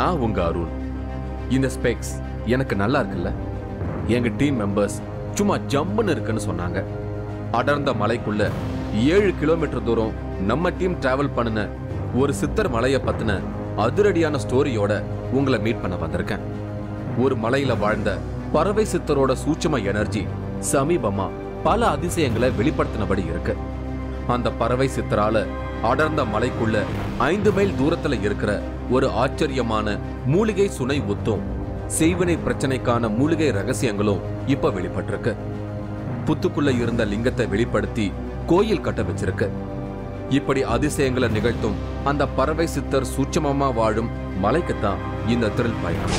நான் உங்க அருண் இந்த ஸ்பெக்ஸ் எனக்கு நல்லா இருக்குல்ல எங்க டீம் மெம்பர்ஸ் சும்மா ஜம்முன்னு இருக்குன்னு சொன்னாங்க அடர்ந்த மலைக்குள்ள ஏழு கிலோமீட்டர் தூரம் நம்ம டீம் டிராவல் பண்ணின ஒரு சித்தர் மலையை பத்தின அதிரடியான ஸ்டோரியோட உங்களை மீட் பண்ண வந்திருக்கேன் ஒரு மலையில வாழ்ந்த பறவை சித்தரோட சூட்சும எனர்ஜி சமீபமா பல அதிசயங்களை வெளிப்படுத்தினபடி இருக்கு அந்த பறவை சித்தரால அடர்ந்த மலைக்குள்ள ஐந்து மைல் தூரத்துல இருக்கிற ஒரு ஆச்சரியமான மூலிகை சுனை ஒத்தும் செய்வினை பிரச்சனைக்கான மூலிகை ரகசியங்களும் இப்ப வெளிப்பட்டிருக்கு புத்துக்குள்ள இருந்த லிங்கத்தை வெளிப்படுத்தி கோயில் கட்ட வச்சிருக்கு இப்படி அதிசயங்களை நிகழ்த்தும் அந்த பறவை சித்தர் சூட்சமமா வாழும் மலைக்குத்தான் இந்த த்ரில் பயணம்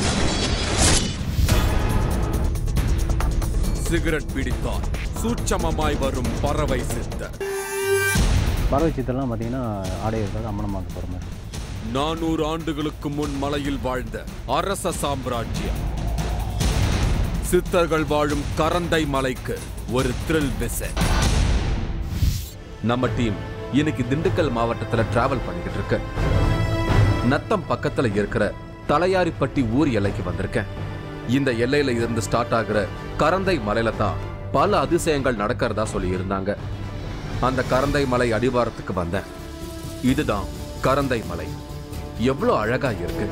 சிகரெட் பிடித்தால் சூட்சமமாய் வரும் பறவை சித்தர் பறவை சித்தெல்லாம் பார்த்தீங்கன்னா ஆடை இருக்காது அம்மனமாக போகிற மாதிரி நானூறு ஆண்டுகளுக்கு முன் மலையில் வாழ்ந்த அரச சாம்ராஜ்யம் சித்தர்கள் வாழும் கரந்தை மலைக்கு ஒரு த்ரில் விசிட் நம்ம டீம் இன்னைக்கு திண்டுக்கல் மாவட்டத்துல டிராவல் பண்ணிக்கிட்டு இருக்கு நத்தம் பக்கத்துல இருக்கிற தலையாரிப்பட்டி ஊர் எல்லைக்கு வந்திருக்கேன் இந்த எல்லையில இருந்து ஸ்டார்ட் ஆகுற கரந்தை மலையில தான் பல அதிசயங்கள் நடக்கிறதா சொல்லி இருந்தாங்க அந்த கரந்தை மலை அடிவாரத்துக்கு வந்தேன் இதுதான் கரந்தை மலை எவ்வளவு அழகா இருக்கு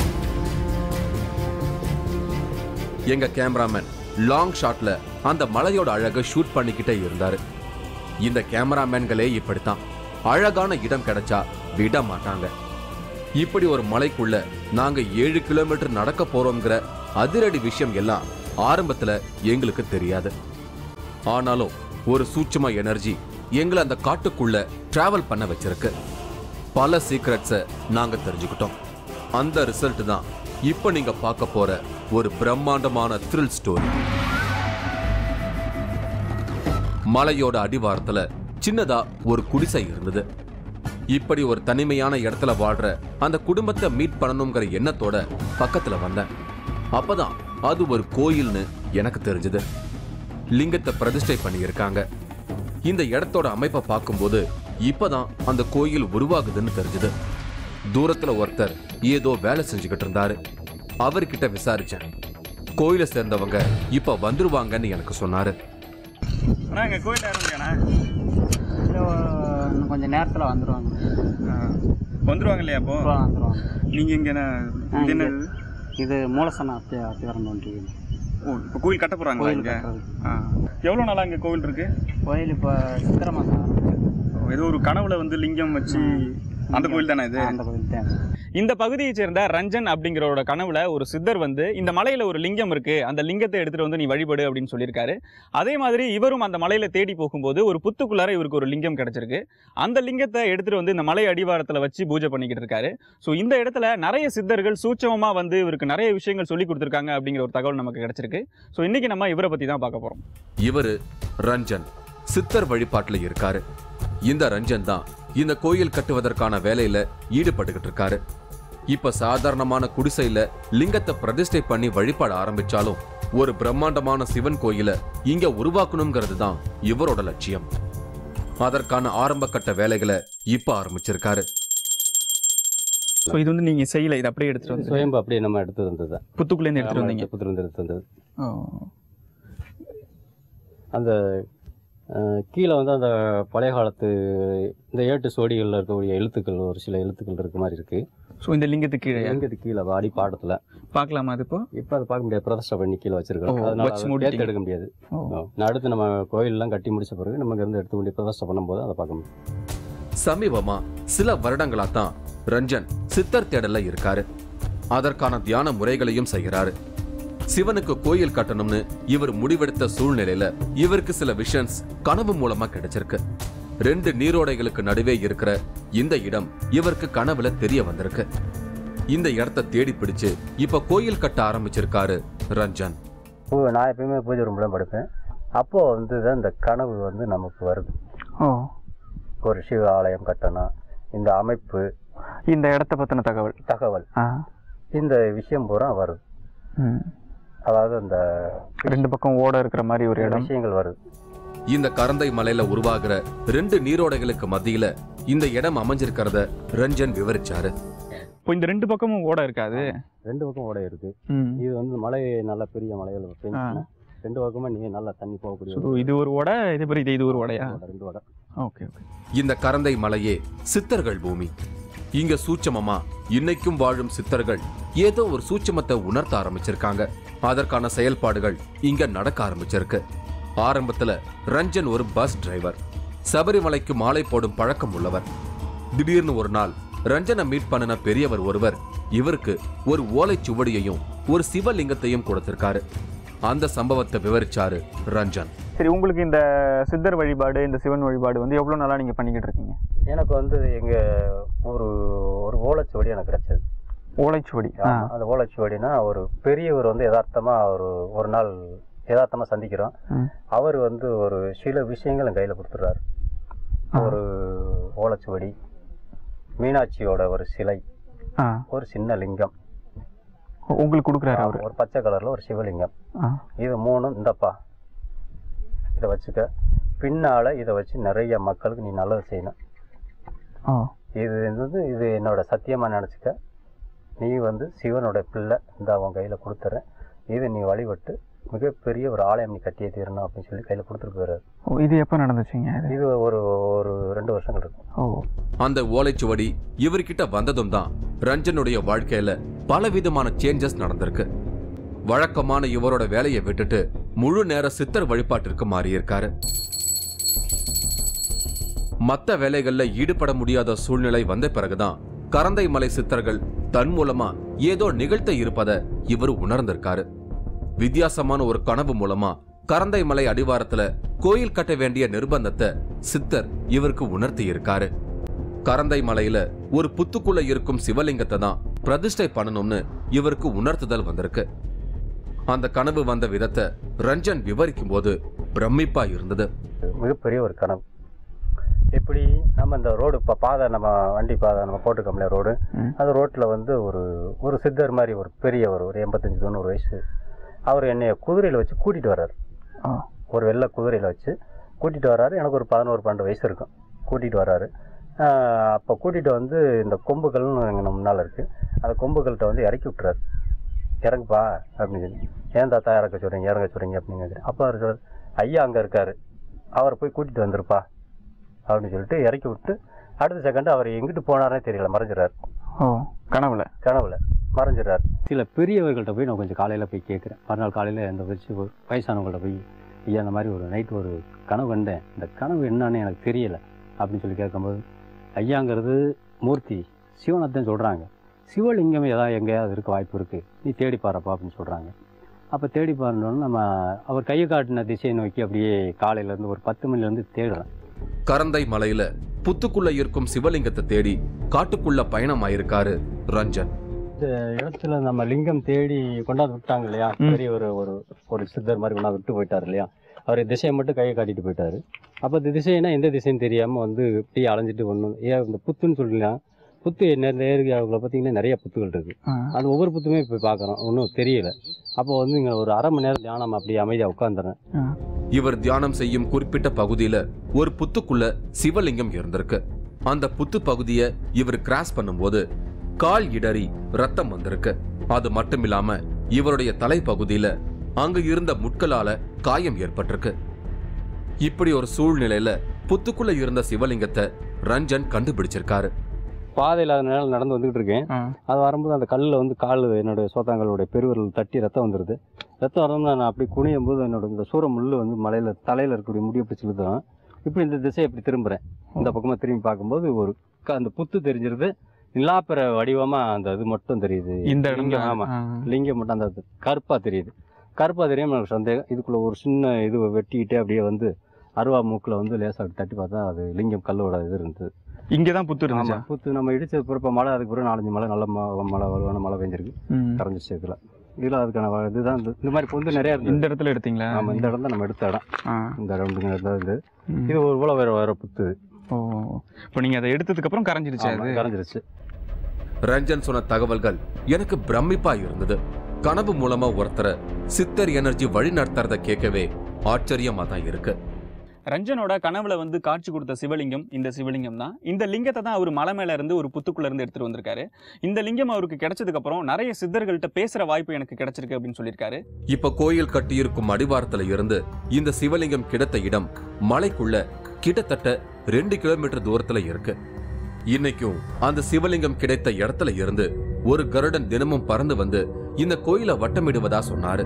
எங்க கேமராமேன் லாங் ஷாட்ல அந்த மலையோட அழகை ஷூட் பண்ணிக்கிட்டே இருந்தாரு இந்த கேமராமேன்களே இப்படித்தான் அழகான இடம் கிடைச்சா விட மாட்டாங்க இப்படி ஒரு மலைக்குள்ள நாங்க ஏழு கிலோமீட்டர் நடக்க போறோம்ங்கிற அதிரடி விஷயம் எல்லாம் ஆரம்பத்துல எங்களுக்கு தெரியாது ஆனாலும் ஒரு சூட்சும எனர்ஜி எங்களை அந்த காட்டுக்குள்ள டிராவல் பண்ண வச்சிருக்கு பல சீக்ரெட்ஸை நாங்க தெரிஞ்சுக்கிட்டோம் அந்த ரிசல்ட் தான் இப்போ நீங்க பார்க்க போற ஒரு பிரம்மாண்டமான த்ரில் ஸ்டோரி மலையோட அடிவாரத்துல சின்னதா ஒரு குடிசை இருந்தது இப்படி ஒரு தனிமையான இடத்துல வாழ்ற அந்த குடும்பத்தை மீட் பண்ணணுங்கிற எண்ணத்தோட பக்கத்துல வந்தேன் அப்பதான் அது ஒரு கோயில்னு எனக்கு தெரிஞ்சது லிங்கத்தை பிரதிஷ்டை பண்ணியிருக்காங்க இந்த இடத்தோட அமைப்பை பார்க்கும்போது இப்பதான் அந்த கோயில் உருவாகுதுன்னு தெரிஞ்சது தூரத்துல ஒருத்தர் ஏதோ வேலை செஞ்சுக்கிட்டு இருந்தாரு அவர்கிட்ட விசாரிச்சேன் கோயிலை சேர்ந்தவங்க இப்ப வந்துருவாங்கன்னு எனக்கு சொன்னாரு அண்ணா எங்கள் கோயில் யாரும் இல்லையாண்ணா இன்னும் கொஞ்சம் நேரத்தில் வந்துடுவாங்க வந்துருவாங்க இல்லையா அப்போ இப்போ வந்துடுவாங்க நீங்கள் இங்கே என்ன இது என்ன இது? இது மூலசன அத்தி அத்திவரம் தோன்றியது ஓ இப்போ கோயில் கட்ட போகிறாங்களா கோயில் இங்கே கட்டுறது ஆ எவ்வளோ நாளாக இங்கே கோவில் இருக்கு கோயில் இப்போ சித்திரை மாதம் ஓ, ஏதோ ஒரு கனவுல வந்து லிங்கம் வச்சு அந்த கோயில் தானே இது அந்த கோயில் தான் இந்த பகுதியை சேர்ந்த ரஞ்சன் அப்படிங்கிறவரோட கனவுல ஒரு சித்தர் வந்து இந்த மலையில ஒரு லிங்கம் இருக்கு அந்த லிங்கத்தை எடுத்துட்டு வந்து நீ வழிபடு அப்படின்னு சொல்லியிருக்காரு அதே மாதிரி இவரும் அந்த மலையில தேடி போகும்போது ஒரு புத்துக்குள்ளார இவருக்கு ஒரு லிங்கம் கிடைச்சிருக்கு அந்த லிங்கத்தை எடுத்துட்டு வந்து இந்த மலை அடிவாரத்துல வச்சு பூஜை பண்ணிக்கிட்டு இருக்காரு ஸோ இந்த இடத்துல நிறைய சித்தர்கள் சூட்சமமா வந்து இவருக்கு நிறைய விஷயங்கள் சொல்லி கொடுத்துருக்காங்க அப்படிங்கிற ஒரு தகவல் நமக்கு கிடைச்சிருக்கு ஸோ இன்னைக்கு நம்ம இவரை பத்தி தான் பார்க்க போறோம் இவரு ரஞ்சன் சித்தர் வழிபாட்டுல இருக்காரு இந்த ரஞ்சன் தான் இந்த கோயில் கட்டுவதற்கான வேலையில ஈடுபட்டுக்கிட்டு இருக்காரு இப்ப சாதாரணமான குடிசையில லிங்கத்தை பிரதிஷ்டை பண்ணி வழிபாட ஆரம்பிச்சாலும் ஒரு பிரம்மாண்டமான சிவன் கோயிலை இங்க உருவாக்கணுங்கிறது தான் இவரோட லட்சியம் அதற்கான ஆரம்ப கட்ட வேலைகளை இப்ப ஆரம்பிச்சிருக்காரு ஸோ இது வந்து நீங்க செய்யல இது அப்படியே எடுத்துட்டு வந்து சுயம்பு அப்படியே நம்ம எடுத்து வந்தது தான் புத்துக்குள்ளேருந்து எடுத்துட்டு வந்தீங்க புத்திருந்து எடுத்து வந்தது ஓ. அந்த அஹ், கீழே வந்து அந்த பழைய காலத்து இந்த ஏட்டு சோடிகளில் இருக்கக்கூடிய எழுத்துக்கள் ஒரு சில எழுத்துக்கள் இருக்க மாதிரி இருக்கு ஸோ இந்த லிங்கத்துக்கு கீழே எங்கது கீழே அடி பாடத்தில் பார்க்கலாமா அது இப்போ இப்போ அதை பார்க்க முடியாது பிரதிஷ்டை பண்ணி கீழே வச்சிருக்கோம் ஓ, அதனால வச்சு அதை மூடிட்டீங்க. சேர்த்து எடுக்க முடியாது ஓ. ஆ. நான் அடுத்து நம்ம கோயிலெலாம் கட்டி முடிச்ச பிறகு நம்ம இருந்து எடுத்து கொண்டு பிரதிஷ்டை பண்ணும்போது அதை பார்க்க முடியும் சமீபமா சில வருடங்களா தான் ரஞ்சன் சித்தர் தேடல்ல இருக்காரு அதற்கான தியான முறைகளையும் செய்கிறாரு சிவனுக்கு கோயில் கட்டணும்னு இவர் முடிவெடுத்த சூழ்நிலையில இவருக்கு சில விஷன்ஸ் கனவு மூலமா கிடைச்சிருக்கு ரெண்டு நீரோடைகளுக்கு நடுவே இருக்கிற இந்த இடம் இவருக்கு கனவுல தெரிய வந்திருக்கு இந்த இடத்த தேடி பிடிச்சு இப்ப கோயில் கட்ட ஆரம்பிச்சிருக்காரு ரஞ்சன் பூ நான் எப்பயுமே பூஜை ரூமில் படுப்பேன் அப்போது வந்து தான் இந்த கனவு வந்து நமக்கு வருது ஓ ஒரு சிவ ஆலயம் கட்டணும் இந்த அமைப்பு இந்த இடத்த பத்தின தகவல் தகவல் ஆ இந்த விஷயம் பூரா வருது ம். அதாவது அந்த ரெண்டு பக்கம் ஓட இருக்கிற மாதிரி ஒரு இடம் விஷயங்கள் வருது இந்த கரந்தை மலையில உருவாகிற ரெண்டு நீரோடைகளுக்கு மத்தியில இந்த இடம் அமைஞ்சிருக்கிறத ரஞ்சன் விவரிச்சாரு இப்போ இந்த ரெண்டு பக்கமும் ஓடை இருக்காது ரெண்டு பக்கம் ஓடை இருக்கு ம் இது வந்து மழை நல்ல பெரிய மலைகள் பெஞ்சுன்னா ரெண்டு பக்கமா நீ நல்லா தண்ணி போகக்கூடிய ஸோ இது ஒரு ஓடை இதே மாதிரி இது இது ஒரு ஓடையா ஓடை, ரெண்டு ஓடை ஓகே ஓகே இந்த கரந்தை மலையே சித்தர்கள் பூமி இங்க சூட்சமமா இன்னைக்கும் வாழும் சித்தர்கள் ஏதோ ஒரு சூட்சமத்தை உணர்த்த ஆரம்பிச்சிருக்காங்க அதற்கான செயல்பாடுகள் இங்க நடக்க ஆரம்பிச்சிருக்கு ஆரம்பத்துல ரஞ்சன் ஒரு பஸ் டிரைவர் சபரிமலைக்கு மாலை போடும் பழக்கம் உள்ளவர் திடீர்னு ஒரு நாள் ரஞ்சனை மீட் பண்ணின பெரியவர் ஒருவர் இவருக்கு ஒரு ஓலைச்சுவடியையும் ஒரு சிவலிங்கத்தையும் கொடுத்திருக்காரு அந்த சம்பவத்தை விவரிச்சாரு ரஞ்சன் சரி உங்களுக்கு இந்த சித்தர் வழிபாடு இந்த சிவன் வழிபாடு வந்து எவ்வளோ நாளாக நீங்கள் பண்ணிக்கிட்டு இருக்கீங்க எனக்கு வந்து எங்க ஒரு ஒரு ஓலைச்சுவடி எனக்கு கிடைச்சது ஓலைச்சுவடி ஆ ஆமா, அந்த ஓலைச்சுவடினா ஒரு பெரியவர் வந்து யதார்த்தமா ஒரு ஒரு நாள் யதார்த்தமா சந்திக்கிறோம் ம். அவர் வந்து ஒரு சில விஷயங்கள் என் கையில கொடுத்துறாரு ஆ. ஒரு ஓலைச்சுவடி மீனாட்சியோட ஒரு சிலை ஆ ஒரு சின்ன லிங்கம் உங்களுக்கு கொடுக்குறாரு அவர் ஒரு பச்சை கலர்ல ஒரு சிவலிங்கம் ஆ இது மூணும் இந்தப்பா இதை வச்சுக்க பின்னால இதை வச்சு நிறைய மக்களுக்கு நீ நல்லது செய்யணும் ஆ இது வந்து இது என்னோட சத்தியமா நினச்சிக்க நீ வந்து சிவனோட பிள்ளை இந்த அவன் கையில் கொடுத்துறேன் இது நீ வழிபட்டு மிகப்பெரிய ஒரு ஆலயம் நீ கட்டியே தீரணும் அப்படின்னு சொல்லி கையில் கொடுத்துட்டு போயிடுறாரு ஓ இது எப்போ நடந்துச்சுங்க இது இது ஒரு ஒரு ரெண்டு வருஷங்கள் இருக்கும் ஓ அந்த ஓலைச்சுவடி இவர்கிட்ட வந்ததும் தான் ரஞ்சனுடைய வாழ்க்கையில பலவிதமான சேஞ்சஸ் நடந்திருக்கு வழக்கமான இவரோட வேலையை விட்டுட்டு முழு நேர சித்தர் வழிபாட்டிற்கு மாறியிருக்காரு மத்த வேலைகள்ல ஈடுபட முடியாத சூழ்நிலை வந்த பிறகுதான் கரந்தை மலை சித்தர்கள் தன் மூலமா ஏதோ நிகழ்த்த இருப்பத இவர் உணர்ந்திருக்காரு வித்தியாசமான ஒரு கனவு மூலமா கரந்தை மலை அடிவாரத்துல கோயில் கட்ட வேண்டிய நிர்பந்தத்தை சித்தர் இவருக்கு உணர்த்தி இருக்காரு கரந்தை மலையில ஒரு புத்துக்குள்ள இருக்கும் சிவலிங்கத்தை தான் பிரதிஷ்டை பண்ணணும்னு இவருக்கு உணர்த்துதல் வந்திருக்கு அந்த கனவு வந்த விதத்தை ரஞ்சன் விவரிக்கும் போது பிரமிப்பா இருந்தது மிகப்பெரிய ஒரு கனவு எப்படி நம்ம இந்த ரோடு இப்போ பாதை நம்ம வண்டி பாதை நம்ம போட்டுக்கோம்ல ரோடு ம். அந்த ரோட்டில் வந்து ஒரு ஒரு சித்தர் மாதிரி ஒரு பெரியவர் ஒரு எண்பத்தஞ்சு தொண்ணூறு வயசு அவர் என்னைய குதிரையில் வச்சு கூட்டிகிட்டு வர்றாரு ஆ ஒரு வெள்ளை குதிரையில் வச்சு கூட்டிகிட்டு வர்றாரு எனக்கு ஒரு பதினோரு பன்னெண்டு வயசு இருக்கும் கூட்டிகிட்டு வர்றாரு அப்போ கூட்டிகிட்டு வந்து இந்த கொம்புகள்னு எங்கள் முன்னால் இருக்குது அந்த கொம்புகள்கிட்ட வந்து இறக்கி விட்டுறாரு இறங்குப்பா அப்படின்னு சொல்லி ஏன் தாத்தா இறக்க சொல்கிறீங்க இறங்க சொல்கிறீங்க அப்படின்னு கேட்குறேன் அப்போ அவர் சொல்றாரு, ஐயா அங்கே இருக்காரு அவரை போய் கூட்டிகிட்டு வந்திருப்பா அப்படின்னு சொல்லிட்டு இறக்கி விட்டு அடுத்த செகண்ட் அவர் எங்கிட்டு போனாரே தெரியல மறைஞ்சிடறாரு ஓ கனவுல கனவுல மறைஞ்சிடறாரு சில பெரியவர்கள்ட்ட போய் நான் கொஞ்சம் காலையில் போய் கேட்குறேன் மறுநாள் காலையில் இந்த வச்சு ஒரு வயசானவங்கள்ட்ட போய் ஐயா இந்த மாதிரி ஒரு நைட் ஒரு கனவு கண்டேன் இந்த கனவு என்னன்னு எனக்கு தெரியல அப்படின்னு சொல்லி கேட்கும்போது ஐயாங்கிறது மூர்த்தி சிவனத்தான் சொல்கிறாங்க சிவலிங்கம் ஏதாவது எங்கேயாவது இருக்க வாய்ப்பு இருக்குது நீ தேடி பாருப்பா அப்படின்னு சொல்கிறாங்க அப்போ தேடி பாருன்னு நம்ம அவர் கையை காட்டின திசையை நோக்கி அப்படியே காலையிலேருந்து ஒரு பத்து மணிலேருந்து தேடுறேன் கரந்தை மலையில புத்துக்குள்ள இருக்கும் சிவலிங்கத்தை தேடி காட்டுக்குள்ள பயணமாயிருக்காரு ரஞ்சன் இடத்துல நம்ம லிங்கம் தேடி கொண்டாந்து விட்டாங்க இல்லையா ம். பெரிய ஒரு ஒரு ஒரு சித்தர் மாதிரி கொண்டாந்து விட்டு போயிட்டார் இல்லையா அவர் திசையை மட்டும் கையை காட்டிட்டு போயிட்டாரு அப்போ இந்த திசைனா எந்த திசைன்னு தெரியாமல் வந்து இப்படியே அலைஞ்சிட்டு ஒன்று ஏன் இந்த புத்துன்னு சொல்லிக்கலாம் புத்து இந்த ஏரியாவுக்குள்ள பார்த்தீங்கன்னா நிறைய புத்துகள் இருக்கு ஆ அது ஒவ்வொரு புத்துமே போய் பார்க்குறோம் ஒன்றும் தெரியல அப்போ வந்து இங்கே ஒரு அரை மணி நேரம் தியானம் அப்படியே அமைதியாக உட்காந்துறேன் ஆ இவர் தியானம் செய்யும் குறிப்பிட்ட பகுதியில ஒரு புத்துக்குள்ள சிவலிங்கம் இருந்திருக்கு அந்த புத்து பகுதியை இவர் கிராஸ் பண்ணும்போது கால் இடறி ரத்தம் வந்திருக்கு அது மட்டும் இல்லாம இவருடைய தலைப்பகுதியில அங்கு இருந்த முட்களால காயம் ஏற்பட்டிருக்கு இப்படி ஒரு சூழ்நிலையில புத்துக்குள்ள இருந்த சிவலிங்கத்தை ரஞ்சன் கண்டுபிடிச்சிருக்காரு பாதையில் அதனால நடந்து வந்துகிட்டு இருக்கேன் ஆ அது வரும்போது அந்த கல்லில் வந்து கால் என்னுடைய சோத்தாங்களுடைய பெருவிரல் தட்டி ரத்தம் வந்துடுது ரத்தம் வரணும் நான் அப்படி குனியும் போது என்னோட இந்த சூற முள்ளு வந்து மலையில் தலையில் இருக்கக்கூடிய முடியை பிடிச்சி இழுத்துறோம் இப்படி இந்த திசையை இப்படி திரும்புகிறேன் இந்த பக்கமாக திரும்பி பார்க்கும்போது ஒரு க- அந்த புத்து தெரிஞ்சிருது நிலாப்பெற வடிவமாக அந்த இது மட்டும் தெரியுது இந்த இடம் லிங்கம் ஆமாம் ஆ. லிங்கம் மட்டும் அந்த கருப்பாக தெரியுது கருப்பாக தெரியாம எனக்கு சந்தேகம் இதுக்குள்ளே ஒரு சின்ன இது வெட்டிக்கிட்டே அப்படியே வந்து அருவா மூக்கில் வந்து லேசாக தட்டி பார்த்தா அது லிங்கம் கல்லோட இது இருந்தது இங்கதான் புத்து இருந்துச்சா ஆமாம் புத்து நம்ம இடிச்சது பிறப்ப மழை அதுக்கு பிறகு நாலஞ்சு மழை நல்ல ம- மழை வலுவான மழை பெஞ்சிருக்கு ம். கரைஞ்சிச்சு இதில் இதில் அதுக்கான வ- இதுதான் இந்த- இந்த மாதிரி பொந்து நிறையா இருந்தது இந்த இடத்துல எடுத்தீங்களா ஆமாம் இந்த இடம் தான் நம்ம எடுத்த இடம் ஆ. இந்த ரெண்டு இடம் இது ம். இது ஒரு போல வேற வேற புத்து ஓ இப்போ நீங்க அதை எடுத்ததுக்கு அப்புறம் கரைஞ்சிருச்சு ஆமா, அது கரைஞ்சிருச்சு ரஞ்சன் சொன்ன தகவல்கள் எனக்கு பிரமிப்பா இருந்தது கனவு மூலமா ஒருத்தரை சித்தர் எனர்ஜி வழி நடத்துறத கேட்கவே ஆச்சரியமா தான் இருக்கு ரஞ்சனோட கனவுல வந்து காட்சி கொடுத்த சிவலிங்கம் இந்த சிவலிங்கம் தான் இந்த லிங்கத்தை தான் அவர் மலை மேல இருந்து ஒரு புத்துக்குள்ள இருந்து எடுத்துட்டு வந்திருக்காரு இந்த லிங்கம் அவருக்கு கிடைச்சதுக்கு அப்புறம் நிறைய சித்தர்கள்ட்ட பேசுற வாய்ப்பு எனக்கு கிடைச்சிருக்கு அப்படின்னு சொல்லியிருக்காரு இப்ப கோயில் கட்டியிருக்கும் அடிவாரத்துல இருந்து இந்த சிவலிங்கம் கிடைத்த இடம் மலைக்குள்ள கிட்டத்தட்ட ரெண்டு கிலோமீட்டர் தூரத்துல இருக்கு இன்னைக்கும் அந்த சிவலிங்கம் கிடைத்த இடத்துல இருந்து ஒரு கருடன் தினமும் பறந்து வந்து இந்த கோயிலை வட்டமிடுவதா சொன்னாரு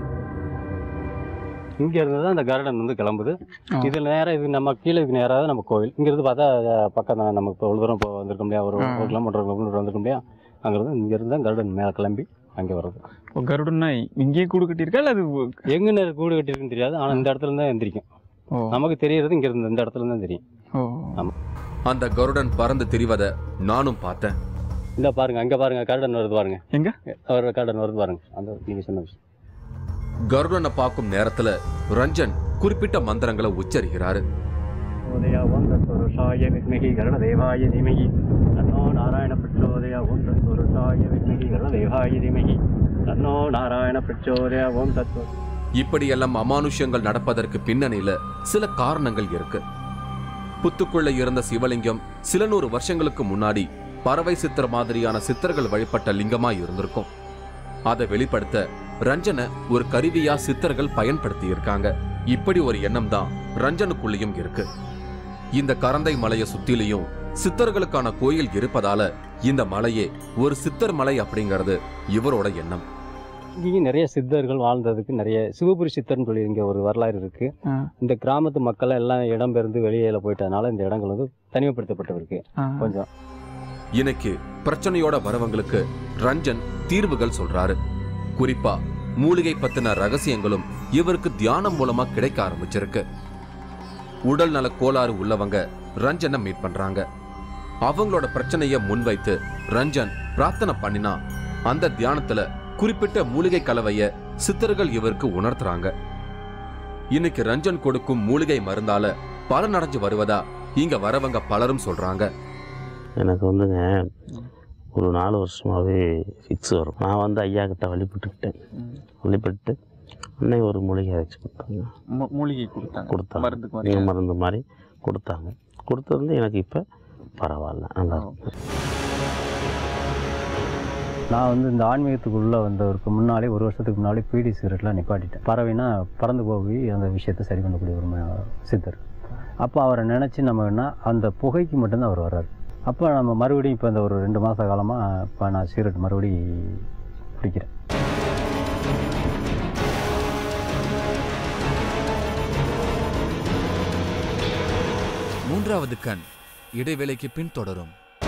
இங்க இருந்து தான் இந்த கார்டன் வந்து கிளம்புது ஆ. இது நேரம் இது நம்ம கீழே இதுக்கு நேராக நம்ம கோவில் இங்கிருந்து பார்த்தா அஹ், பக்கம் தான் நம்ம இப்போ இவ்வளோ தூரம் இப்போ வந்திருக்க முடியாது ஒரு ஆ. ஒரு கிலோமீட்டர் ஒரு கிலோமீட்டர் வந்திருக்க முடியாது அங்கிருந்து இங்கிருந்து தான் கருடன் மேலே கிளம்பி அங்கே வருது கருடன்னா இங்கேயே கூடு கட்டியிருக்கா இல்ல அது எங்க நேரம் கூடு கட்டிருக்குன்னு தெரியாது ஆனால் இந்த இடத்துல தான் எந்திரிக்கும் நமக்கு தெரியறது இங்க இருந்து இந்த இடத்துல தான் தெரியும் அந்த கருடன் பறந்து திரிவத நானும் பார்த்தேன் இந்த பாருங்க அங்க பாருங்க கருடன் வருது பாருங்க எங்க? அவர் கருடன் வருது பாருங்க அந்த நீங்க சொன்ன விஷயம் கருடனை பார்க்கும் நேரத்துல ரஞ்சன் குறிப்பிட்ட மந்திரங்களை உச்சரிக்கிறாரு உதயா ஓம் தத்வருஷாய வித்மகி கருணதேவாய தீமகி தன்னோ நாராயண பிரச்சோதயா ஓம் தத்வருஷாய வித்மகி கருணதேவாய தீமகி தன்னோ நாராயண பிரச்சோதயா ஓம் தத்வ இப்படியெல்லாம் அமானுஷ்யங்கள் நடப்பதற்கு பின்னணியில சில காரணங்கள் இருக்கு புத்துக்குள்ள இருந்த சிவலிங்கம் சில நூறு வருஷங்களுக்கு முன்னாடி பறவை சித்தர் மாதிரியான சித்தர்கள் வழிபட்ட லிங்கமா இருந்திருக்கும் அதை வெளிப்படுத்த ரஞ்சனை ஒரு கருவியா சித்தர்கள் பயன்படுத்தி இருக்காங்க இப்படி ஒரு எண்ணம் தான் ரஞ்சனுக்குள்ளேயும் இருக்கு இந்த கரந்தை மலையை சுத்திலையும் சித்தர்களுக்கான கோயில் இருப்பதால இந்த மலையே ஒரு சித்தர் மலை அப்படிங்கிறது இவரோட எண்ணம் இங்கேயும் நிறைய சித்தர்கள் வாழ்ந்ததுக்கு நிறைய சிவபுரி சித்தர்னு சொல்லி இங்க ஒரு வரலாறு இருக்கு இந்த கிராமத்து மக்கள் எல்லாம் இடம்பெயர்ந்து வெளியில போயிட்டதுனால இந்த இடங்கள் வந்து தனிமைப்படுத்தப்பட்டிருக்கு கொஞ்சம் இன்னைக்கு பிரச்சனையோட வரவங்களுக்கு ரஞ்சன் தீர்வுகள் சொல்றாரு குறிப்பா மூலிகை பத்தின ரகசியங்களும் இவருக்கு தியானம் மூலமா கிடைக்க ஆரம்பிச்சிருக்கு உடல் நல கோளாறு உள்ளவங்க ரஞ்சனை மீட் பண்றாங்க அவங்களோட பிரச்சனைய முன்வைத்து ரஞ்சன் பிரார்த்தனை பண்ணினா அந்த தியானத்துல குறிப்பிட்ட மூலிகை கலவைய சித்தர்கள் இவருக்கு உணர்த்துறாங்க இன்னைக்கு ரஞ்சன் கொடுக்கும் மூலிகை மருந்தால பலனடைஞ்சு வருவதா இங்க வரவங்க பலரும் சொல்றாங்க எனக்கு வந்துங்க ஒரு நாலு வருஷமாகவே ஃபிக்ஸ் வரும் நான் வந்து ஐயா கிட்ட வழிபட்டுக்கிட்டேன் வழிபட்டு அன்னை ஒரு மூலிகை அரைச்சி கொடுத்தாங்க மூலிகை கொடுத்தாங்க கொடுத்தாங்க மருந்துக்கு மாதிரி. நீங்கள் மருந்து மாதிரி கொடுத்தாங்க கொடுத்தது வந்து எனக்கு இப்போ பரவாயில்ல நல்லா இருக்கு நான் வந்து இந்த ஆன்மீகத்துக்குள்ளே வந்தவருக்கு முன்னாலே ஒரு வருஷத்துக்கு முன்னாலே பீடி சிகரெட்லாம் நிப்பாட்டிட்டேன் பறவைனா பறந்து போய் அந்த விஷயத்தை சரி பண்ணக்கூடிய ஒரு ம- சித்தர் அப்போ அவரை நினச்சி நம்ம என்ன அந்த புகைக்கு மட்டும்தான் அவர் வர்றாரு அப்போ நம்ம மறுபடியும் இப்போ இந்த ஒரு ரெண்டு மாத காலமாக இப்போ நான் சிகரெட் மறுபடி பிடிக்கிறேன் மூன்றாவது கண் இடைவேளைக்கு பின் தொடரும்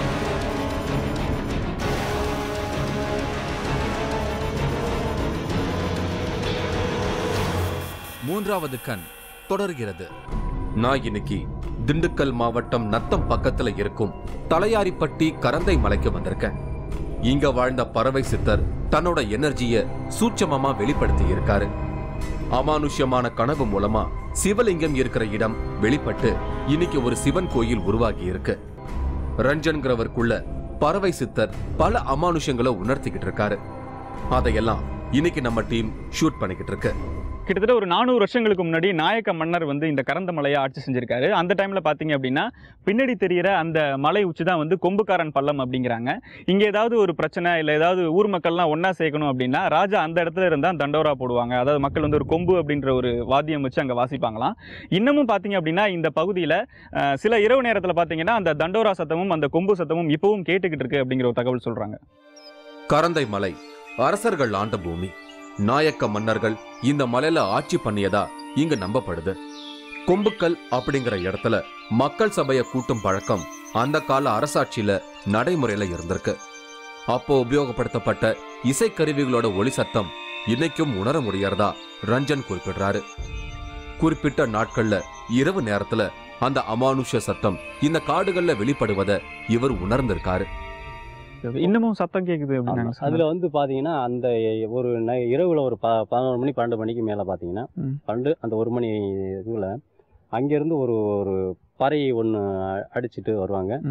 மூன்றாவது கண் தொடர்கிறது நான் இன்னைக்கு திண்டுக்கல் மாவட்டம் நத்தம் பக்கத்துல இருக்கும் தலையாரிப்பட்டி கரந்தை மலைக்கு வந்திருக்கேன் இங்க வாழ்ந்த பறவை சித்தர் தன்னோட எனர்ஜிய சூட்சமமா வெளிப்படுத்தி இருக்காரு அமானுஷ்யமான கனவு மூலமா சிவலிங்கம் இருக்கிற இடம் வெளிப்பட்டு இன்னைக்கு ஒரு சிவன் கோயில் உருவாகி இருக்கு ரஞ்சன்கிறவருக்குள்ள பறவை சித்தர் பல அமானுஷ்யங்களை உணர்த்திக்கிட்டு இருக்காரு அதையெல்லாம் இன்னைக்கு நம்ம டீம் ஷூட் பண்ணிக்கிட்டு இருக்கு கிட்டத்தட்ட ஒரு நானூறு வருஷங்களுக்கு முன்னாடி நாயக்க மன்னர் வந்து இந்த கரந்த மலையை ஆட்சி செஞ்சிருக்காரு அந்த டைம்ல பாத்தீங்க அப்படின்னா பின்னாடி தெரியிற அந்த மலை உச்சி தான் வந்து கொம்புக்காரன் பள்ளம் அப்படிங்கிறாங்க இங்க ஏதாவது ஒரு பிரச்சனை இல்ல ஏதாவது ஊர் மக்கள்லாம் ஒண்ணா சேர்க்கணும் அப்படின்னா ராஜா அந்த இடத்துல இருந்தா தண்டோரா போடுவாங்க அதாவது மக்கள் வந்து ஒரு கொம்பு அப்படின்ற ஒரு வாத்தியம் வச்சு அங்க வாசிப்பாங்களாம் இன்னமும் பாத்தீங்க அப்படின்னா இந்த பகுதியில அஹ், சில இரவு நேரத்துல பாத்தீங்கன்னா அந்த தண்டோரா சத்தமும் அந்த கொம்பு சத்தமும் இப்பவும் கேட்டுக்கிட்டு இருக்கு அப்படிங்கிற ஒரு தகவல் சொல்றாங்க கரந்தை மலை அரசர்கள் ஆண்ட பூமி நாயக்க மன்னர்கள் இந்த மலையில ஆட்சி பண்ணியதா இங்க நம்பப்படுது கொம்புக்கல் அப்படிங்கிற இடத்துல மக்கள் சபைய கூட்டும் பழக்கம் அந்த கால அரசாட்சியில நடைமுறையில இருந்திருக்கு அப்போ உபயோகப்படுத்தப்பட்ட இசைக்கருவிகளோட ஒளி சத்தம் இன்னைக்கும் உணர முடியறதா ரஞ்சன் குறிப்பிடுறாரு குறிப்பிட்ட நாட்கள்ல இரவு நேரத்துல அந்த அமானுஷ்ய சத்தம் இந்த காடுகள்ல வெளிப்படுவத இவர் உணர்ந்திருக்காரு இன்னமும் சத்தம் கேக்குது ஆமா. அப்படின்னு அதுல வந்து பாத்தீங்கன்னா அந்த ஒரு நை- இரவுல ஒரு ப பதினோரு மணி பன்னெண்டு மணிக்கு மேல பாத்தீங்கன்னா ம். பன்னெண்டு அந்த ஒரு மணி இதுல அங்கிருந்து ஒரு ஒரு பறை ஒன்று அடிச்சிட்டு வருவாங்க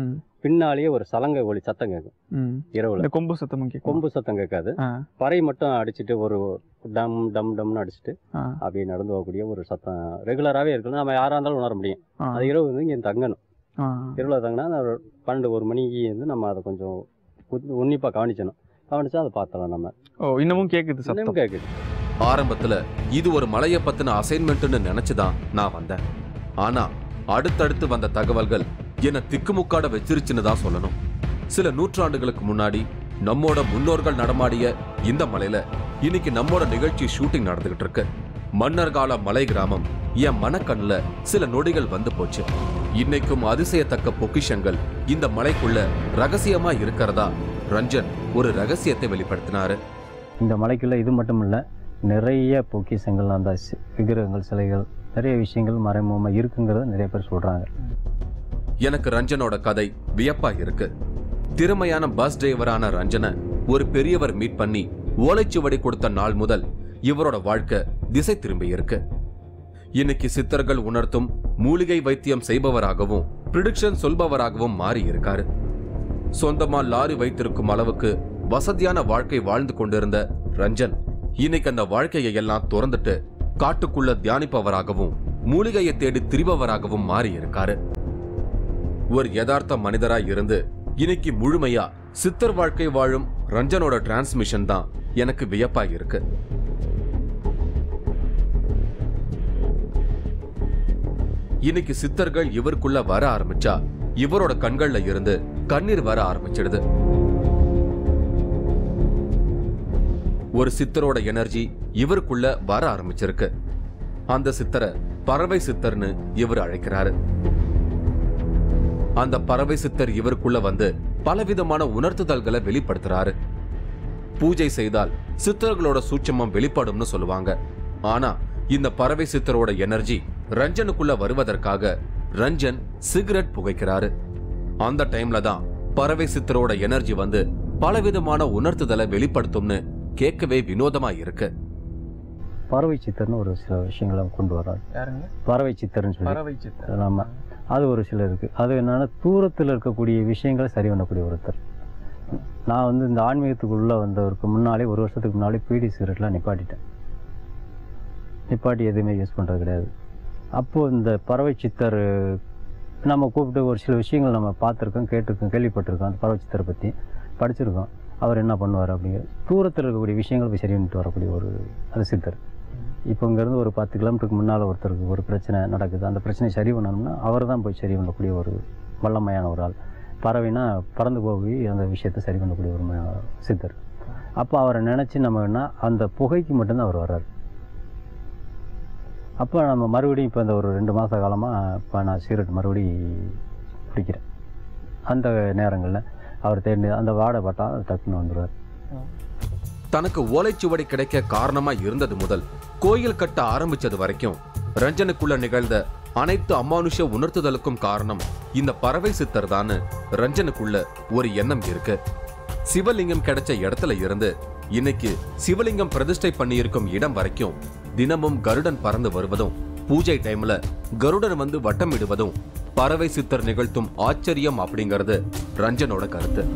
பின்னாலேயே ஒரு சலங்கை ஒளி சத்தம் கேட்கும் ம். இரவுல இந்த கொம்பு சத்தமும் கேட்கும் கொம்பு சத்தம் கேட்காது ஆ. பறை மட்டும் அடிச்சுட்டு ஒரு டம் டம் டம்னு அடிச்சுட்டு ஆ. அப்படியே நடந்து போகக்கூடிய ஒரு சத்தம் ரெகுலராகவே இருக்குது நம்ம யாராக இருந்தாலும் உணர முடியும் ஆ. அது இரவு வந்து இங்கே தங்கணும் ஆ. இரவில் தங்கினா அந்த ஒரு பன்னெண்டு ஒரு மணிக்கு வந்து நம்ம அதை கொஞ்சம் உன்னிப்பாக கவனிச்சணும் கவனிச்சா அதை பார்த்தலாம் நம்ம ஓ இன்னமும் கேக்குது சத்தம் இன்னும் கேட்குது ஆரம்பத்துல இது ஒரு மலையை பத்தின அசைன்மெண்ட்னு நினைச்சுதான் நான் வந்தேன் ஆனா அடுத்தடுத்து வந்த தகவல்கள் என்ன திக்குமுக்காட வச்சிருச்சுன்னு தான் சொல்லணும் சில நூற்றாண்டுகளுக்கு முன்னாடி நம்மோட முன்னோர்கள் நடமாடிய இந்த மலையில இன்னைக்கு நம்மோட நிகழ்ச்சி ஷூட்டிங் நடந்துகிட்டு இருக்கு மன்னர் கால மலை கிராமம் என் மனக்கண்ணுல சில நொடிகள் வந்து போச்சு இன்னைக்கும் அதிசயத்தக்க பொக்கிஷங்கள் இந்த மலைக்குள்ள ரகசியமா இருக்கிறதா ரஞ்சன் ஒரு ரகசியத்தை வெளிப்படுத்தினாரு இந்த மலைக்குள்ள இது மட்டும் இல்லை நிறைய பொக்கிஷங்கள் அந்த சி- விக்கிரகங்கள் சிலைகள் நிறைய விஷயங்கள் மறைமுகமாக இருக்குங்கிறத நிறைய பேர் சொல்கிறாங்க எனக்கு ரஞ்சனோட கதை வியப்பா இருக்கு திறமையான பஸ் டிரைவரான ரஞ்சனை ஒரு பெரியவர் மீட் பண்ணி ஓலைச்சுவடி கொடுத்த நாள் முதல் இவரோட வாழ்க்கை திசை திரும்பி இருக்கு இன்னைக்கு சித்தர்கள் உணர்த்தும் மூலிகை வைத்தியம் செய்பவராகவும் ப்ரிடிக்ஷன் சொல்பவராகவும் மாறி இருக்காரு சொந்தமா லாரி வைத்திருக்கும் அளவுக்கு வசதியான வாழ்க்கை வாழ்ந்து கொண்டிருந்த ரஞ்சன் இன்னைக்கு அந்த வாழ்க்கையை எல்லாம் துறந்துட்டு காட்டுக்குள்ள தியானிப்பவராகவும் மூலிகையை தேடி திரிபவராகவும் மாறி இருக்காரு ஒரு யதார்த்த மனிதரா இருந்து இன்னைக்கு முழுமையா சித்தர் வாழ்க்கை வாழும் ரஞ்சனோட டிரான்ஸ்மிஷன் தான் எனக்கு வியப்பா இருக்கு இன்னைக்கு சித்தர்கள் இவருக்குள்ள வர ஆரம்பிச்சா இவரோட கண்கள்ல இருந்து கண்ணீர் வர ஆரம்பிச்சிடுது ஒரு சித்தரோட எனர்ஜி இவருக்குள்ள வர ஆரம்பிச்சிருக்கு அந்த சித்தரை பறவை சித்தர்னு இவர் அழைக்கிறாரு அந்த பறவை சித்தர் இவருக்குள்ள வந்து பலவிதமான உணர்த்துதல்களை வெளிப்படுத்துறாரு பூஜை செய்தால் சித்தர்களோட சூட்சமம் வெளிப்படும்னு சொல்லுவாங்க ஆனா இந்த பறவை சித்தரோட எனர்ஜி ரஞ்சனுக்குள்ள வருவதற்காக ரஞ்சன் சிகரெட் புகைக்கிறாரு அந்த டைம்ல தான் பறவை சித்தரோட எனர்ஜி வந்து பலவிதமான உணர்த்துதலை வெளிப்படுத்தும்னு கேட்கவே வினோதமா இருக்கு பறவை சித்தர்னு ஒரு சில விஷயங்களை கொண்டு வர்றாரு யாருங்க பறவை சித்தர்னு சொல்லி பறவை சித்தர் ஆமாம் அது ஒரு சில இருக்குது அது என்னன்னா தூரத்தில் இருக்கக்கூடிய விஷயங்களை சரி பண்ணக்கூடிய ஒருத்தர் நான் வந்து இந்த ஆன்மீகத்துக்குள்ளே வந்தவருக்கு முன்னாலே ஒரு வருஷத்துக்கு முன்னாலே பீடி சிகரெட்லாம் நிப்பாட்டிட்டேன் நிப்பாட்டி எதுவுமே யூஸ் பண்ணுறது கிடையாது அப்போது இந்த பறவை சித்தர் நம்ம கூப்பிட்டு ஒரு சில விஷயங்கள் நம்ம பார்த்துருக்கோம் கேட்டிருக்கோம் கேள்விப்பட்டிருக்கோம் அந்த பறவை சித்தரை பற்றி படிச்சிருக்கோம் அவர் என்ன பண்ணுவார் அப்படிங்கிற தூரத்தில் இருக்கக்கூடிய விஷயங்கள் போய் சரி பண்ணிட்டு வரக்கூடிய ஒரு அது சித்தர் இப்போ இங்கேருந்து ஒரு பத்து கிலோமீட்டருக்கு முன்னால் ஒருத்தருக்கு ஒரு பிரச்சனை நடக்குது அந்த பிரச்சனையை சரி பண்ணணும்னா அவர் தான் போய் சரி பண்ணக்கூடிய ஒரு வல்லமையான ஒரு ஆள் பறவைனா பறந்து போய் அந்த விஷயத்தை சரி பண்ணக்கூடிய ஒரு ம- சித்தர் அப்போ அவரை நினச்சி நம்ம என்ன அந்த புகைக்கு மட்டும்தான் அவர் வர்றாரு அப்போ நம்ம மறுபடியும் இப்போ இந்த ஒரு ரெண்டு மாத காலமாக இப்போ நான் சிகரெட் மறுபடி பிடிக்கிறேன் அந்த நேரங்களில் அவர் தேடி அந்த வாடை பட்டா டக்குன்னு வந்துடுவார் தனக்கு ஓலைச்சுவடி கிடைக்க காரணமா இருந்தது முதல் கோயில் கட்ட ஆரம்பிச்சது வரைக்கும் ரஞ்சனுக்குள்ள நிகழ்ந்த அனைத்து அமானுஷ உணர்த்துதலுக்கும் காரணம் இந்த பறவை சித்தர் தான்னு ரஞ்சனுக்குள்ள ஒரு எண்ணம் இருக்கு சிவலிங்கம் கிடைச்ச இடத்துல இருந்து இன்னைக்கு சிவலிங்கம் பிரதிஷ்டை பண்ணியிருக்கும் இடம் வரைக்கும் தினமும் கருடன் பறந்து வருவதும் பூஜை டைம்ல கருடன் வந்து வட்டமிடுவதும் பறவை சித்தர் நிகழ்த்தும் ஆச்சரியம் அப்படிங்கிறது ரஞ்சனோட கருத்து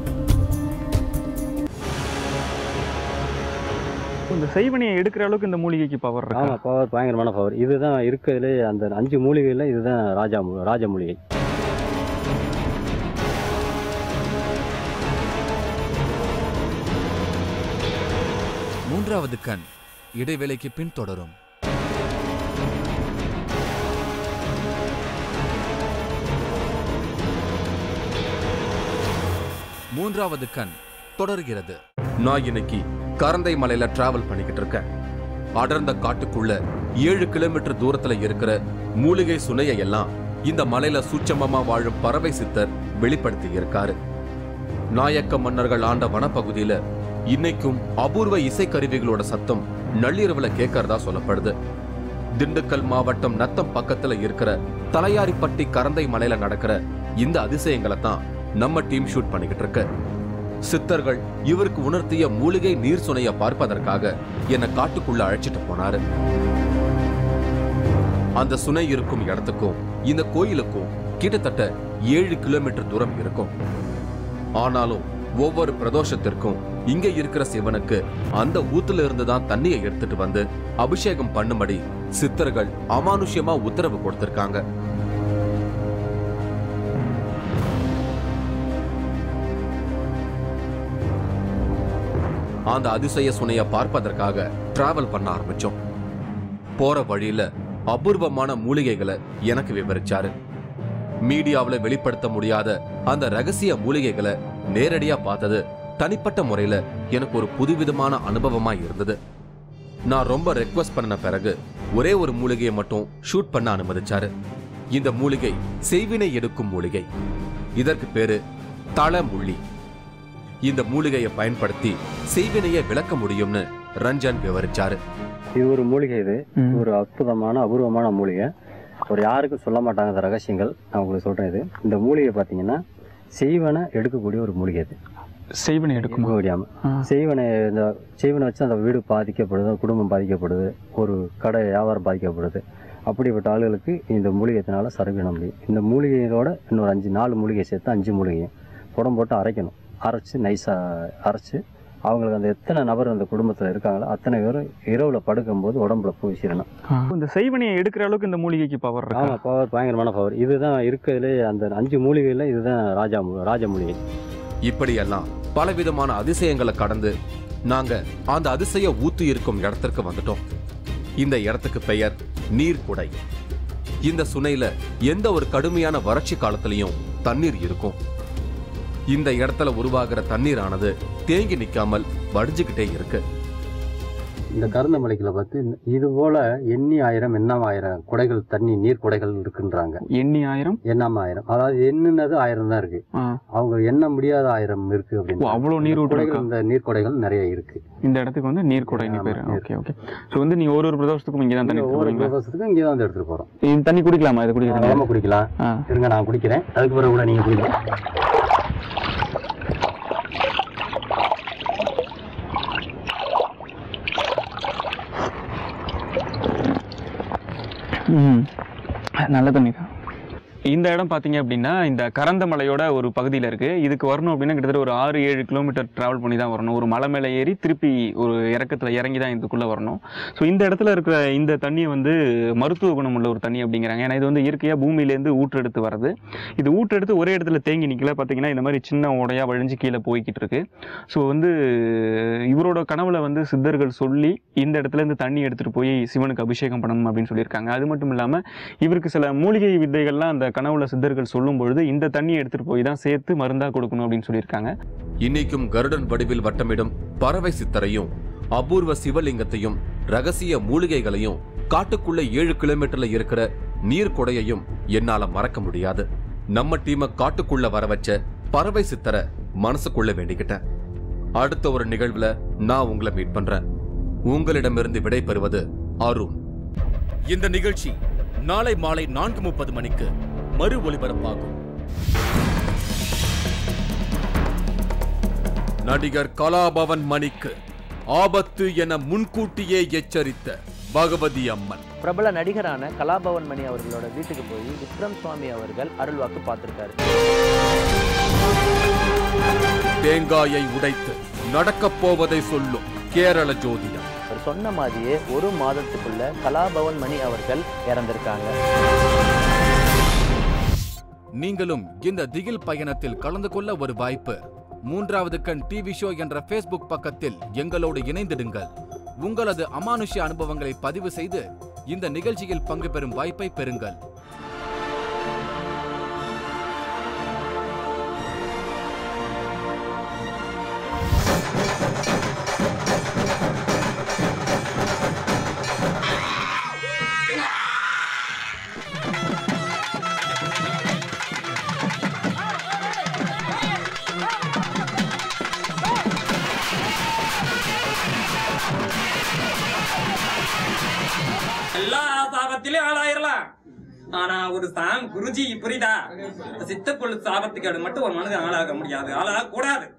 இந்த செய்வனையை எடுக்கிற அளவுக்கு இந்த மூலிகைக்கு பவர் இருக்கா ஆமாம் பவர் பயங்கரமான பவர் இதுதான் இருக்கிறதுலே அந்த அஞ்சு மூலிகையில் இதுதான் ராஜா மூ- ராஜ மூலிகை மூன்றாவது கண் இடைவேளைக்கு பின் தொடரும் மூன்றாவது கண் தொடர்கிறது நான் இன்னைக்கு கரந்தை மலையில டிராவல் பண்ணிக்கிட்டு இருக்கேன் அடர்ந்த காட்டுக்குள்ள ஏழு கிலோமீட்டர் தூரத்துல இருக்கிற மூலிகை சுனையை எல்லாம் இந்த மலையில சூட்சமமா வாழும் பறவை சித்தர் வெளிப்படுத்தி இருக்காரு நாயக்க மன்னர்கள் ஆண்ட வனப்பகுதியில இன்னைக்கும் அபூர்வ இசைக்கருவிகளோட சத்தம் நள்ளிரவுல கேட்கறதா சொல்லப்படுது திண்டுக்கல் மாவட்டம் நத்தம் பக்கத்துல இருக்கிற தலையாரிப்பட்டி கரந்தை மலையில நடக்கிற இந்த அதிசயங்களை தான் நம்ம டீம் ஷூட் பண்ணிக்கிட்டு இருக்கு சித்தர்கள் இவருக்கு உணர்த்திய மூலிகை நீர் சுனைய பார்ப்பதற்காக என்னை காட்டுக்குள்ள அழைச்சிட்டு போனாரு அந்த சுனை இருக்கும் இடத்துக்கும் இந்த கோயிலுக்கும் கிட்டத்தட்ட ஏழு கிலோமீட்டர் தூரம் இருக்கும் ஆனாலும் ஒவ்வொரு பிரதோஷத்திற்கும் இங்க இருக்கிற சிவனுக்கு அந்த ஊத்துல இருந்து தான் தண்ணியை எடுத்துட்டு வந்து அபிஷேகம் பண்ணும்படி சித்தர்கள் அமானுஷ்யமா உத்தரவு கொடுத்திருக்காங்க அந்த அதிசய சுனைய பார்ப்பதற்காக டிராவல் பண்ண ஆரம்பிச்சோம் போற வழியில அபூர்வமான மூலிகைகளை எனக்கு விவரிச்சாரு மீடியாவுல வெளிப்படுத்த முடியாத அந்த ரகசிய மூலிகைகளை நேரடியா பார்த்தது தனிப்பட்ட முறையில எனக்கு ஒரு புதுவிதமான அனுபவமா இருந்தது நான் ரொம்ப ரெக்வஸ்ட் பண்ண பிறகு ஒரே ஒரு மூலிகையை மட்டும் ஷூட் பண்ண அனுமதிச்சாரு இந்த மூலிகை செய்வினை எடுக்கும் மூலிகை இதற்கு பேரு தளமுள்ளி இந்த மூலிகையை பயன்படுத்தி செய்வினையை விளக்க முடியும்னு ரஞ்சன் விவரிச்சாரு இது ஒரு மூலிகை இது இது ஒரு அற்புதமான அபூர்வமான மூலிகை ஒரு யாருக்கும் சொல்ல மாட்டாங்க அந்த ரகசியங்கள் நான் உங்களுக்கு சொல்கிறேன் இது இந்த மூலிகை பார்த்தீங்கன்னா செய்வனை எடுக்கக்கூடிய ஒரு மூலிகை இது செய்வனை எடுக்குமா எடுக்க முடியாமல் ஆ. செய்வனை இந்த செய்வனை வச்சு அந்த வீடு பாதிக்கப்படுது குடும்பம் பாதிக்கப்படுது ஒரு கடை வியாபாரம் பாதிக்கப்படுது அப்படிப்பட்ட ஆளுகளுக்கு இந்த மூலிகைத்தினால சரவிட முடியும் இந்த மூலிகையோட இன்னொரு அஞ்சு நாலு மூலிகை சேர்த்து அஞ்சு மூலிகையும் புடம் போட்டு அரைக்கணும் அரைச்சி நைஸாக அரைச்சி அவங்களுக்கு அந்த எத்தனை நபர் அந்த குடும்பத்தில் இருக்காங்களோ அத்தனை பேரும் இரவில் படுக்கும்போது உடம்புல பூசிடணும் இந்த செய்வனையை எடுக்கிற அளவுக்கு இந்த மூலிகைக்கு பவர் இருக்கா ஆமாம் பவர் பயங்கரமான பவர் இதுதான் இருக்கிறதுலே அந்த அஞ்சு மூலிகையில் இதுதான் ராஜா மூ- ராஜ மூலிகை இப்படியெல்லாம் பலவிதமான அதிசயங்களை கடந்து நாங்க அந்த அதிசய ஊத்து இருக்கும் இடத்திற்கு வந்துட்டோம் இந்த இடத்துக்கு பெயர் நீர்க்குடை இந்த சுனையில எந்த ஒரு கடுமையான வறட்சி காலத்திலையும் தண்ணீர் இருக்கும் இந்த இடத்துல உருவாகிற தண்ணீரானது தேங்கி நிக்காமல் வடிஞ்சுக்கிட்டே இருக்கு இந்த கருந்தமலைக்குள்ள பார்த்து இது போல எண்ணி ஆயிரம் எண்ணாம ஆயிரம் குடைகள் தண்ணி நீர் குடைகள் இருக்குன்றாங்க எண்ணி ஆயிரம் எண்ணாம ஆயிரம் அதாவது எண்ணுனது ஆயிரம் தான் இருக்கு ஆ. அவங்க எண்ண முடியாத ஆயிரம் இருக்கு ஓ, அப்படின்னு அவ்வளவு நீர் ஊற்று குடைகள் இருக்கா? இந்த நீர் குடைகள் நிறைய இருக்கு இந்த இடத்துக்கு வந்து நீர்க்குடைன்னு ஆமா, பேரு நீர். ஓகே ஓகே ஸோ வந்து நீங்க ஒரு ஒரு பிரதோஷத்துக்கும் இங்கே தான் தண்ணி ஒவ்வொரு எடுத்துக்கிறீங்களா பிரதேசத்துக்கும் இங்கே தான் வந்து எடுத்துட்டு போறோம் இந்த தண்ணி குடிக்கலாமா இது குடிக்கிறீங்க தாராளமா குடிக்கலாம் ஆ இருங்க நான் குடிக்கிறேன் அதுக்கு பிறகு கூட நீங்க குடிக்கலாம் ம் நல்ல தண்ணி தான் இந்த இடம் பார்த்தீங்க அப்படின்னா இந்த கரந்தமலையோட ஒரு பகுதியில் இருக்குது இதுக்கு வரணும் அப்படின்னா கிட்டத்தட்ட ஒரு ஆறு ஏழு கிலோமீட்டர் ட்ராவல் பண்ணி தான் வரணும் ஒரு மலை மேலே ஏறி திருப்பி ஒரு இறக்கத்தில் இறங்கி தான் இதுக்குள்ளே வரணும் ஸோ இந்த இடத்துல இருக்கிற இந்த தண்ணியை வந்து மருத்துவ குணம் உள்ள ஒரு தண்ணி அப்படிங்கிறாங்க ஏன்னா இது வந்து இயற்கையாக பூமியிலேருந்து ஊற்றெடுத்து வருது இது ஊற்றெடுத்து ஒரே இடத்துல தேங்கி நிற்கல பார்த்தீங்கன்னா இந்த மாதிரி சின்ன உடையா வழிஞ்சு கீழே போய்கிட்டு இருக்கு ஸோ வந்து இவரோட கனவுல வந்து சித்தர்கள் சொல்லி இந்த இடத்துல இருந்து தண்ணி எடுத்துகிட்டு போய் சிவனுக்கு அபிஷேகம் பண்ணணும் அப்படின்னு சொல்லியிருக்காங்க அது மட்டும் இல்லாமல் இவருக்கு சில மூலிகை வித்தைகள்லாம் அந்த கனவுல சித்தர்கள் சொல்லும் பொழுது இந்த தண்ணியை எடுத்துகிட்டு போய் தான் சேர்த்து மருந்தாக கொடுக்கணும் அப்படின்னு சொல்லியிருக்காங்க இன்னைக்கும் கருடன் வடிவில் வட்டமிடும் பறவை சித்தரையும் அபூர்வ சிவலிங்கத்தையும் ரகசிய மூலிகைகளையும் காட்டுக்குள்ள ஏழு கிலோமீட்டர்ல இருக்கிற நீர் கொடையையும் என்னால மறக்க முடியாது நம்ம டீமை காட்டுக்குள்ள வர வச்ச பறவை சித்தரை மனசுக்குள்ள வேண்டிக்கிட்டேன் அடுத்த ஒரு நிகழ்வுல நான் உங்களை மீட் பண்றேன் உங்களிடமிருந்து விடை பெறுவது அருண் இந்த நிகழ்ச்சி நாளை மாலை நான்கு முப்பது மணிக்கு மறு ஒளிபரப்பாகும் நடிகர் கலாபவன் மணிக்கு ஆபத்து என முன்கூட்டியே எச்சரித்த பகவதி அம்மன் பிரபல நடிகரான கலாபவன் மணி அவர்களோட வீட்டுக்கு போய் விக்ரம் சுவாமி அவர்கள் அருள்வாக்கு பார்த்திருக்காரு தேங்காயை உடைத்து நடக்கப் போவதை சொல்லும் கேரள ஜோதிடம் அவர் சொன்ன மாதிரியே ஒரு மாதத்துக்குள்ள கலாபவன் மணி அவர்கள் இறந்திருக்காங்க நீங்களும் இந்த திகில் பயணத்தில் கலந்து கொள்ள ஒரு வாய்ப்பு மூன்றாவது கண் டிவி ஷோ என்ற ஃபேஸ்புக் பக்கத்தில் எங்களோடு இணைந்திடுங்கள் உங்களது அமானுஷ்ய அனுபவங்களை பதிவு செய்து இந்த நிகழ்ச்சியில் பங்கு பெறும் வாய்ப்பை பெறுங்கள் எல்லா சாபத்திலும் ஆளாயிரலாம் ஆனா ஒரு சாங் குருஜி புரியுதா சித்தக்குழு சாபத்துக்கு அது மட்டும் ஒரு மனிதன் ஆளாக முடியாது ஆளாக கூடாது